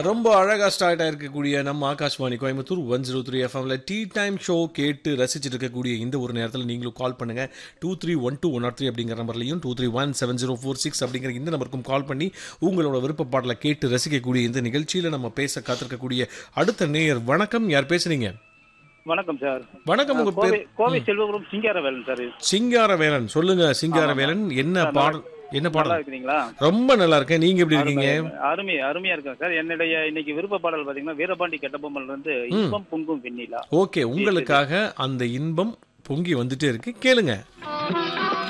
ரொம்ப அழகா ஸ்டார்ட் ஆயிருக்கக்கூடிய நம்ம Akashvani Coimbatore one zero three எஃப்எம்ல டீ டைம் ஷோ கேட்டு ரசிச்சுட்டு இருக்கக்கூடிய இந்த ஒரு நேரத்தில் நீங்களும் கால் பண்ணுங்க two three one two one or three அப்படிங்கிற நம்பர்லையும் two three one seven zero four six அப்படிங்கிற இந்த நம்பருக்கும் கால் பண்ணி உங்களோட விருப்ப பாடலை கேட்டு ரசிக்கக்கூடிய இந்த நிகழ்ச்சியில் நம்ம பேச காத்திருக்கக்கூடிய அடுத்த நேயர் வணக்கம் யார் பேசுறீங்க வணக்கம் சார் வணக்கம் உங்க கோவை பேர் கோவை செல்வபுரம் சிங்காரவேலன் சார் சிங்காரவேலன் சொல்லுங்க சிங்காரவேலன் என்ன பாடல் என்ன நல்லா பாடல் இருக்கிறீங்களா ரொம்ப நல்லா இருக்கேன் நீங்க எப்படி இருக்கீங்க அருமை அருமையா இருக்கேன் சார் என்னுடைய இன்னைக்கு விருப்ப பாடல் பாத்தீங்கன்னா வீரபாண்டி கட்டபொம்மன் இருந்து இன்பம் பொங்கும் வெண்ணிலா ஓகே உங்களுக்காக அந்த இன்பம் பொங்கி வந்துட்டே இருக்கு கேளுங்க ஆ